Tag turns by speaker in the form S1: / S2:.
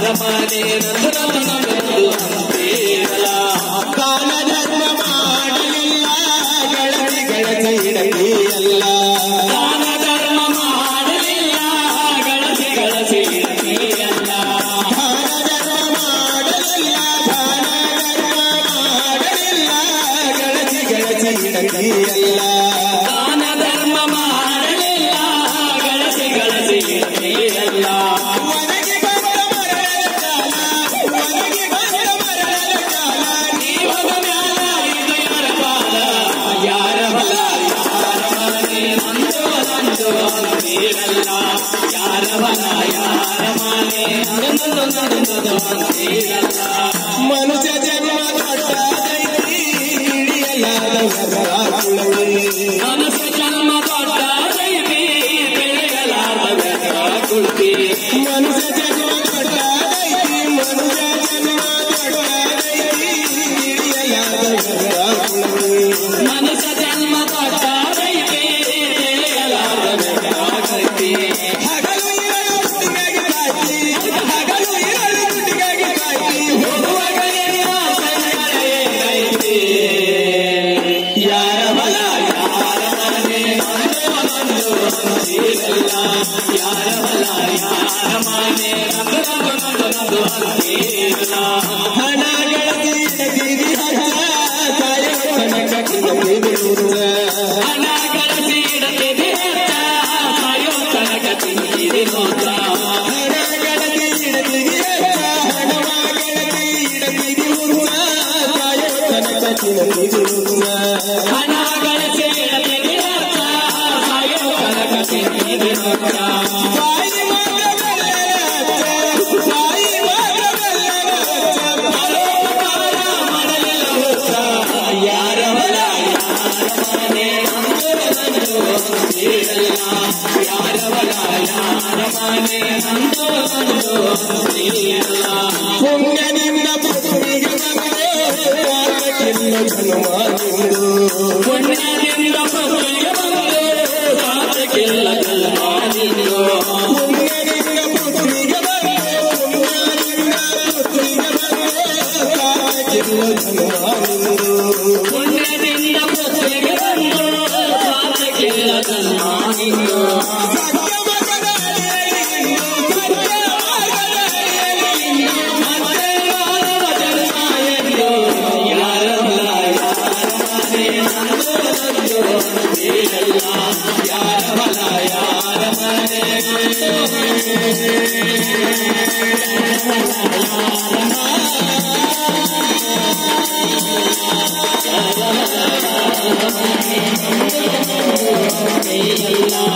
S1: ಯಾರ ಮನೆ ನಂದು ನಂದು ನಂದು ಅಂತೀರಲ್ಲ
S2: ದಾನ ಧರ್ಮ ಮಾಡಲಿಲ್ಲ ಗೆಳತಿ ಗೆಳತಿ ಇಡಲಿಯಲ್ಲ
S1: ದಾನ ಧರ್ಮ ಮಾಡಲಿಲ್ಲ ಗಳಸಿ ಗಳಸಿ ಇಡತೀಯಲ್ಲ
S2: ದಾನ ಧರ್ಮ ಮಾಡಲಿಲ್ಲ ದಾನ ಧರ್ಮ ಮಾಡಲಿಲ್ಲ ಗೆಳತಿ ಗೆಳತಿ ಇಡಲಿಯಲ್ಲ
S1: ದಾನ ಧರ್ಮ ಮಾಡಲಿಲ್ಲ ಗಳಸಿ ಗಳಸಿ ಇಡತೀಯಲ್ಲ
S2: ಒನಗೆ ಬಂದ ಮರಳದ ಕಾಲ ಒನಗೆ ಬಂದ ಮರಳದ ಕಾಲ
S1: ನೀವಗ ಮ್ಯಾಲ ಇದು ಯಾರ ಪಾಲ ಯಾರ ಬಲ ಯಾರ ಮನೆ ನಂದು ನಂದು ಅಂತೀರಲ್ಲ ಯಾರ ಬಲ ಯಾರ ಮನೆ ನಂದು ನಂದು ನಂದು ಅಂತೀರಲ್ಲ
S2: ಮನುಷ್ಯ ಜನ್ಮ ಕೊಟ್ಟದೈತಿ ಹಿಡಿಯಲಾದ ಕುಳವೇ
S1: ಮನಸ್ಸು ಜನ್ಮ ಕೊಟ್ಟ ದೈವಿ ಬೆಳೆಯಲಾರದ ಕುಳ್ತಿ
S2: ಮನುಷ್ಯ ಜನ್ಮ ಕೊಟ್ಟದೈತಿ ಮನುಷ್ಯ ಜನ್ಮ ಕೊಟ್ಟದೈತಿ ಹಿಡಿಯಲಾದ ಕುಳವೇ
S1: ಮನಸ್ಸ ಜನ್ಮ ಕೊಟ್ಟ ದೈವಿ ಬೆಳೆಯಲಾರದ ಕೈತಿ
S2: ಹಗಲು ಇರಲು ದುಡ್ಡಿಗಾಗಿ ಕಾಯ್ತಿ ಹಗಲು ಇರಲು ದುಡ್ಡಿಗಾಗಿ ಕಾಯ್ತಿ
S1: ಹೋಗುವಾಗ ಎನ್ನ ಸಂಗಡೇ ಕೈತಿ ಯಾರ ಬಲ ಯಾರ ಮನೆ ನಂದು ನಂದು ಅಂತೀರಲ್ಲ ಯಾರ ಬಲ ಯಾರ ಮನೆ ನಂದು ನಂದು ನಂದು ನಂದು ಅಂತೀರಲ್ಲ
S2: ಹಣ ಗಳತಿ ತೆಗಿರಿ ಹಚ್ಚ ಸಾಯೋ ತನಕ ಕಿಲುಕಿರುವುದ
S1: ಹಣ ಗಳಿಸಿ ಇಡತಿದೆ ಹೆಚ್ಚ ಸಾಯೋ ತನಕ ತಿಂದಿರಿ ನೋಟ
S2: ಹಣ ಗಳತಿ ಇಡತಿರಿ ಹಚ್ಚ ಹಣವ ಗಳತಿ ಇಡತಿರಿ ಹುಡುಗ ಸಾಯೋ ತನಕ ಕಿಲುಕಿರುವುದ
S1: ಹಣ ಗಳಿಸಿ ಇಡತಿದೆ ಹೆಚ್ಚ ಸಾಯೋ ತನಕ ತಿಂದಿರಿ ನೋಟ
S2: ಬಾಯಿ ಮಾತ್ರ ಬೆಲ್ಲದ ಹಚ್ಚ ಬಾಯಿ ಮಾತ್ರ ಬೆಲ್ಲದ ಹಚ್ಚ
S1: ಪರೋಪಕಾರ ಮಾಡಲಿಲ್ಲ ಹುಚ್ಚ. ಯಾರ ಬಲ ಯಾರ ಮನೆ ನಂದು ನಂದು ಅಂತೀರಲ್ಲ ಯಾರ ಬಲ ಯಾರ ಮನೆ ನಂದು ನಂದು ಅಂತೀರಲ್ಲ
S2: ಪುಣ್ಯದಿಂದ ಪುತ್ರಿಗೆ ಬಂದೆ ಪಾಪಕ್ಕಿಲ್ಲ ಜನ್ಮಾದಿಂದು
S1: ಪುಣ್ಯದಿಂದ ಪ್ರಭುವಿಗೆ ಬಂದು ಸಾಧಕಿಲ್ಲ ಕಲ್ಮಾನಿಂದು
S2: ಪುಣ್ಯದಿಂದ ಪುತ್ರಿಗೆ ಬಂದೆ ಪುಣ್ಯದಿಂದ ಪುತ್ರಿಗೆ ಬಂದೆ ಪಾಪಕ್ಕಿಲ್ಲ ಜನ್ಮಾದಿಂದು
S1: ಪುಣ್ಯದಿಂದ ಪ್ರಭುವಿಗೆ ಬಂದು ಸಾಧಕಿಲ್ಲ ಕಲ್ಮಾನಿಂದು
S2: ಸತ್ಯ ಮಗನ ಅಡಿಯಲ್ಲಿ ಸತ್ಯ ಮಗನ ಅಡಿಯಲ್ಲಿ
S1: ಮತ್ತೆ ಮಾನವ ಜನ್ಮ ಎಂದು ಯಾರ ಬಲ ಯಾರ ಮನೆ ನಂದು ನಂದು ಅಂತೀರಲ್ಲ ಯಾರ ಬಲ ಯಾರ ಮನೆ ಇಲ್ಲ